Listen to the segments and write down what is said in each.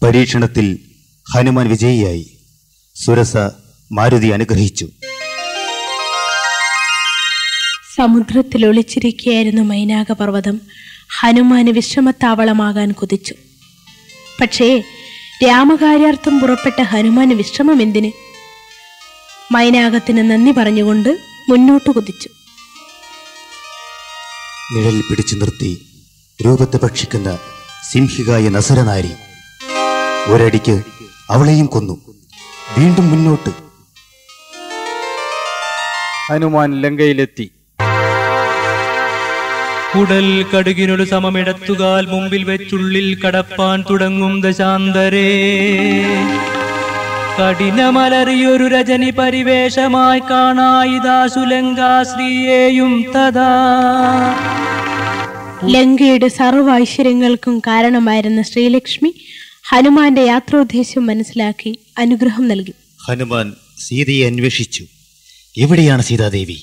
പരീക്ഷണത്തിൽ ഹനുമാൻ വിജയിയായി സുരസ മാരുതി അനുഗ്രഹിച്ചു സമുദ്രത്തിൽ ഒളിച്ചിരിക്കുകയായിരുന്ന മൈനാകപർവ്വതം ഹനുമാന് വിശ്രമത്താവളമാകാൻ കുതിച്ചു പക്ഷേ രാമകാര്യാർത്ഥം പുറപ്പെട്ട ഹനുമാന് വിശ്രമം എന്തിന് മൈനാകത്തിന് നന്ദി പറഞ്ഞുകൊണ്ട് മുന്നോട്ട് കുതിച്ചു നിഴലിൽ പിടിച്ചു നിർത്തി രൂപത്തെ ഭക്ഷിക്കുന്ന സിംഹികായ നസരനാരി ഒരടിക്ക് അവളെയും കൊന്നു വീണ്ടും മുന്നോട്ട് ഹനുമാൻ ലങ്കയിലെത്തി കുടൽ കടുകിനൊരു സമമിടത്തുകാൽ മുമ്പിൽ വെച്ചുള്ളിൽ കടപ്പാൻ തുടങ്ങും ദശാന്തരേ കഠിനമലറിയൊരു രജനി പരിവേഷമായി കാണായിദാശുലങ്കാശ്രീയേയും തഥാ ലങ്കയുടെ സർവ്വ ഐശ്വര്യങ്ങൾക്കും കാരണമായിരുന്ന ശ്രീലക്ഷ്മി ഹനുമാന്റെ യാത്രോദ്ദേശം മനസ്സിലാക്കി അനുഗ്രഹം നൽകി ഹനുമാൻ സീതയെ അന്വേഷിച്ചു എവിടെയാണ് സീതാദേവി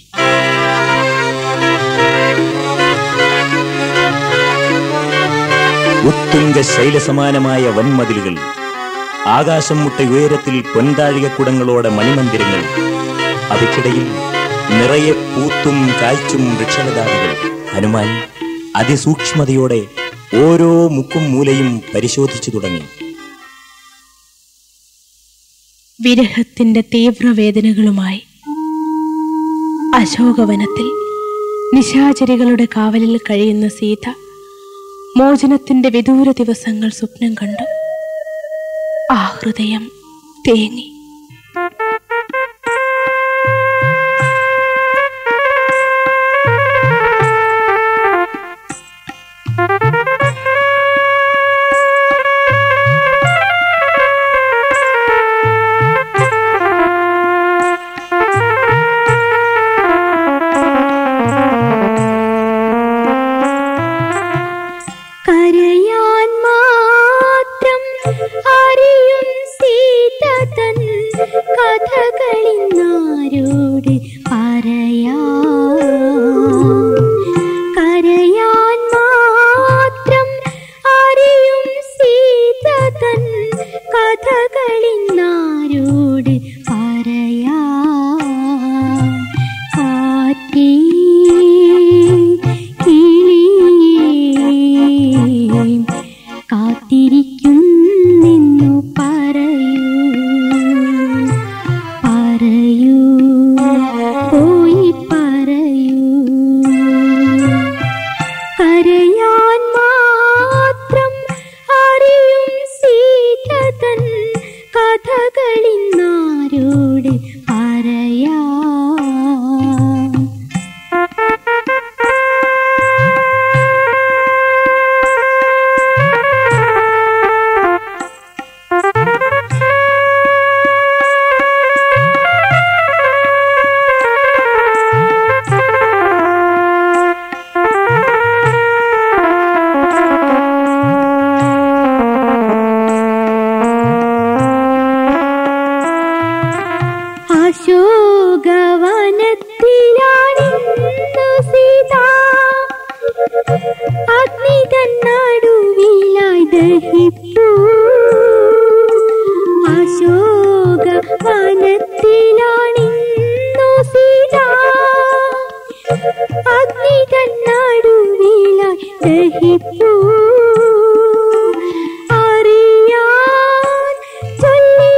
ഉത്തുംഗ ശൈലസമാനമായ വൻമതിലുകൾ ആകാശം മുട്ട ഉയരത്തിൽ പൊൻതാഴികക്കുടങ്ങളോടെ മണിമന്ദിരങ്ങൾ അവയ്ക്കിടയിൽ നിറയെ പൂത്തും കായ്ച്ചും വൃക്ഷലതാദികൾ ഹനുമാൻ അതിസൂക്ഷ്മതയോടെ ഓരോ മുക്കും മൂലയും പരിശോധിച്ചു തുടങ്ങി വിരഹത്തിന്റെ തീവ്രവേദനകളുമായി അശോകവനത്തിൽ നിശാചരികളുടെ കാവലിൽ കഴിയുന്ന സീത മോചനത്തിന്റെ വിദൂര ദിവസങ്ങൾ സ്വപ്നം കണ്ടു ആ ഹൃദയം തേങ്ങി കരയാൻ മാത്രം അറിയും സീത തൻ കഥകളിന്നാരോട് പറയാ കരയാൻ മാത്രം അറിയും സീത തൻ കഥകളിന്നാരോട് പറയാ കാറ്റേ കിളിയേ കാത്തിരിക്കും നിന്നു പറയൂ പറയൂ പോയി പറയൂ കരയാൻ മാത്രം അറിയും സീത തൻ കഥകളിന്നാരോട് പറയാ അശോകവനത്തിലാണിന്നു സീത അഗ്നി തന്നടുവിലായി ദഹിപ്പൂ അശോകവനത്തിലാണിന്നു സീത അഗ്നി തന്നടുവിലായി ദഹിപ്പൂ അറിയാൻ ചൊല്ലി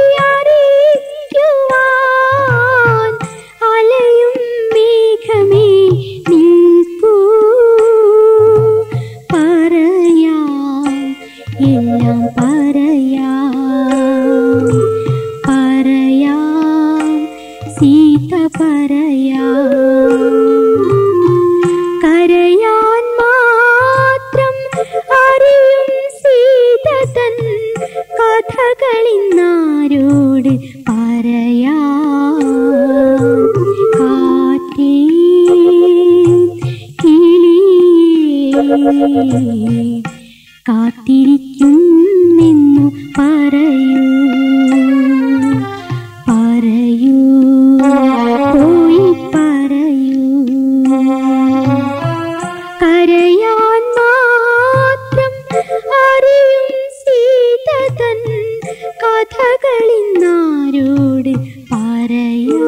അറിയിക്കുവാൻ അലയും മേഘമേ നിൽക്കൂ പറയാം എല്ലാം പറയാം പറയാം സീത പറയാം കരയാൻ മാത്രം അറിയും സീത തൻ കഥകളിന്നാരോട് പറയാ കാറ്റേ കിളിയേ കാത്തിരിക്കും നിന്നു പറയൂ പറയൂ പോയി പറയൂ കരയാൻ മാത്രം അറിയും സീത തൻ കഥകളിന്നാരോട് പറയാ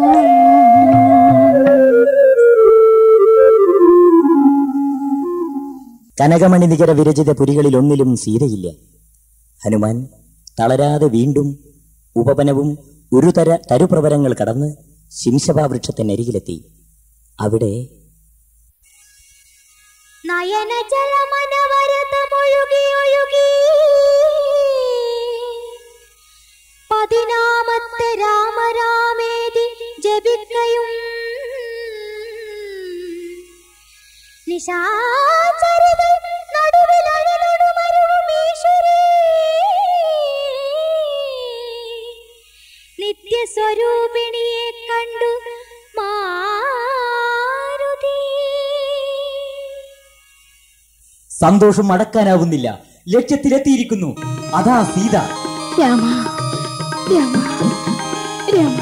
കനകമണി നികര വിരചിത പുരികളിൽ ഒന്നിലും സീതയില്ല ഹനുമാൻ തളരാതെ വീണ്ടും ഉപവനവും ഒരു തര തരുപ്രവരങ്ങൾ കടന്ന് ശിംശഭാവൃക്ഷത്തിനരികിലെത്തി അവിടെ നയന ജലമനവരതമൊഴുകി ഒഴുകി പതിനാമത്തെ രാമരാമേതി ജപിക്കയും നിശാചരികൾ നടുവിലഴലടുമരുവും ഈശ്വരീ നിത്യസ്വരൂപിണിയെ കണ്ടു മാരുതി സന്തോഷം അടക്കാനാവുന്നില്ല ലക്ഷ്യത്തിലെത്തിയിരിക്കുന്നു അതാ സീത രാമ രാമ രാമ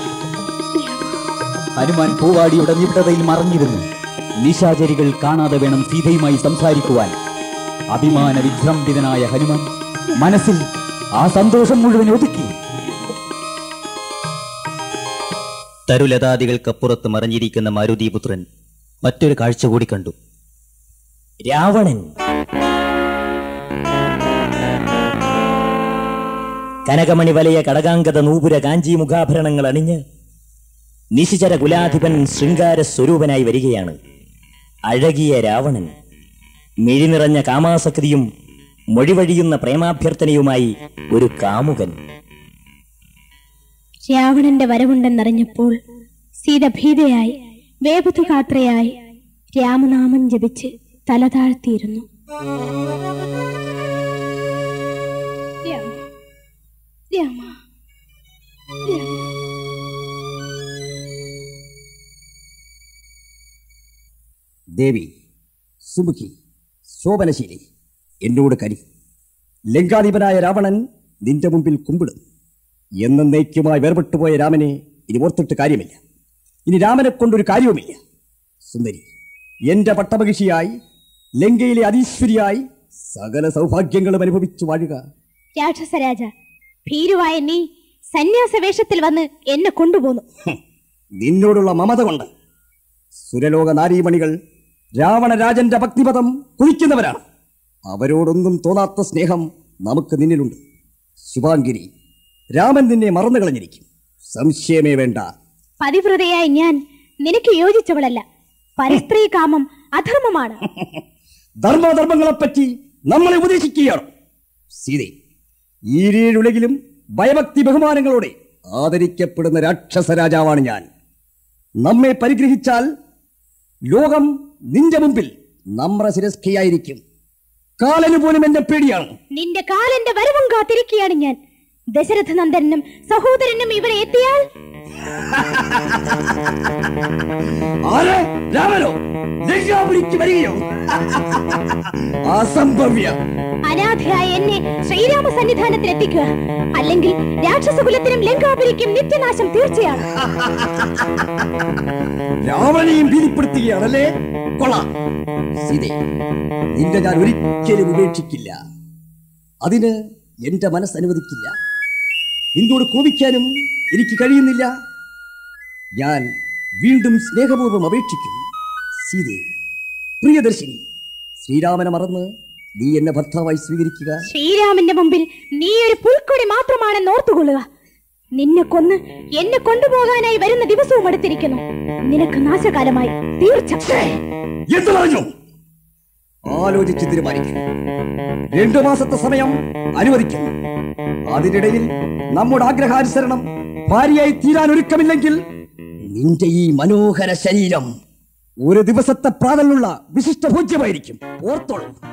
ഹനുമാൻ പൂവാടിയുടെ നിബിഡതയിൽ മറഞ്ഞിരുന്നു നിശാചരികൾ കാണാതെ വേണം സീതയുമായി സംസാരിക്കുവാൻ അഭിമാന വിജൃംഭിതനായ ഹനുമാൻ മനസ്സിൽ ആ സന്തോഷം മുഴുവൻ ഒതുക്കി തരുലതാദികൾക്കപ്പുറത്ത് മറഞ്ഞിരിക്കുന്ന മാരുതിപുത്രൻ മറ്റൊരു കാഴ്ച കൂടി കണ്ടു രാവണൻ കനകമണി വലയ കടകാങ്കത നൂപുര കാഞ്ചി മുഖാഭരണങ്ങൾ അണിഞ്ഞ് നിശിചര കുലാധിപൻ ശൃംഗാര സ്വരൂപനായി വരികയാണ് അഴകിയ രാവണൻ മിഴി നിറഞ്ഞ കാമാസക്തിയും മൊഴിവഴിയുന്ന പ്രേമാഭ്യർത്ഥനയുമായി ഒരു കാമുകൻ രാവണന്റെ വരവുണ്ടെന്നറിഞ്ഞപ്പോൾ സീത ഭീതയായി വേപതുകാത്രയായി രാമനാമം ജപിച്ച് തല താഴ്ത്തിയിരുന്നു രാമ രാമ രാമ ദേവി സുമുഖി ശോഭനശീലി എന്നോട് കരി ലങ്കാധിപനായ രാവണൻ നിന്റെ മുമ്പിൽ കുമ്പിടും എന്നേക്കുമായി വേർപെട്ടുപോയ രാമനെ ഇനി ഓർത്തിട്ട് കാര്യമില്ല ഇനി രാമനെ കൊണ്ടൊരു കാര്യവുമില്ല സുന്ദരി എന്റെ പട്ടമഹിഷിയായി ലങ്കയിലെ അതീശ്വരിയായി സകല സൗഭാഗ്യങ്ങളും അനുഭവിച്ചു വാഴുക രാക്ഷസരാജ ഭീരുവായ നീ സന്യാസ വേഷത്തിൽ വന്ന് എന്നെ കൊണ്ടുപോന്നു ഹും, നിന്നോടുള്ള മമത കൊണ്ട് സുരലോക നാരീമണികൾ രാവണരാജന്റെ ഭക്തിപദം കുതിക്കുന്നവരാണ് അവരോടൊന്നും തോന്നാത്ത സ്നേഹം നമുക്ക് നിന്നിലുണ്ട് ശുഭാംഗിരി രാമൻ നിന്നെ മറന്നു കളഞ്ഞിരിക്കും സംശയമേ വേണ്ട പതിവ്രതയായി ഞാൻ നിനക്ക് യോജിച്ചവളല്ല പരസ്ത്രീ കാമം അധർമ്മമാണ് ധർമ്മധർമ്മങ്ങളെപ്പറ്റി നമ്മളെ ഉപദേശിക്കുകയാണ് സീതേ ഈരേഴുലകിലും ഭയഭക്തി ബഹുമാനങ്ങളോടെ ആദരിക്കപ്പെടുന്ന രാക്ഷസ രാജാവാണ് ഞാൻ നമ്മെ പരിഗ്രഹിച്ചാൽ ലോകം നിന്റെ മുമ്പിൽ നമ്ര ശിരസ്കയായിരിക്കും കാലന് പോലും എന്നെ പേടിയാണ് നിന്റെ കാലന്റെ വരവും കാത്തിരിക്കുകയാണ് ഞാൻ ദശരഥ നന്ദനും സഹോദരനും ഇവിടെ എത്തിയാൽ ആര് രാമനോ ലങ്കാപുരിക്ക് വരികയോ അസംഭവ്യം അനാഥയായ എന്നെ ശ്രീരാമ സന്നിധാനത്തിൽ എത്തിക്കുക അല്ലെങ്കിൽ രാക്ഷസകുലത്തിനും ലങ്കാപുരിക്കും നിത്യനാശം തീർച്ചയാണ് രാവണനെയും ഭീതിപ്പെടുത്തുകയാണല്ലേ കൊള്ളാം സീതേ നിന്നെ ഞാൻ ഒരിക്കലും ഉപേക്ഷിക്കില്ല അതിന് എന്റെ മനസ്സ് അനുവദിക്കില്ല നിന്നോട് കോപിക്കാനും എനിക്ക് കഴിയുന്നില്ല ഞാൻ വീണ്ടും സ്നേഹപൂർവ്വം അപേക്ഷിക്കും സീതേ പ്രിയദർശിനി ശ്രീരാമനെ മറന്ന് നീ എന്നെ ഭർത്താവായി സ്വീകരിക്കുക ശ്രീരാമന്റെ മുമ്പിൽ നീ ഒരു പുൽക്കൊടി മാത്രമാണെന്ന് ഓർത്തുകൊള്ളുക നിന്നെ കൊന്ന് എന്നെ കൊണ്ടുപോകാനായി വരുന്ന ദിവസവും അടുത്തിരിക്കുന്നു നിനക്ക് നാശകാലമായി തീർച്ച എന്ത് പറഞ്ഞു ആലോചിച്ച് തീരുമാനിക്കും രണ്ടു മാസത്തെ സമയം അനുവദിക്കും അതിനിടയിൽ നമ്മുടെ ആഗ്രഹാനുസരണം ഭാര്യയായി തീരാൻ ഒരുക്കമില്ലെങ്കിൽ നിന്റെ ഈ മനോഹര ശരീരം ഒരു ദിവസത്തെ പ്രാതലുള്ള വിശിഷ്ട ഭോജ്യമായിരിക്കും ഓർത്തോളൂ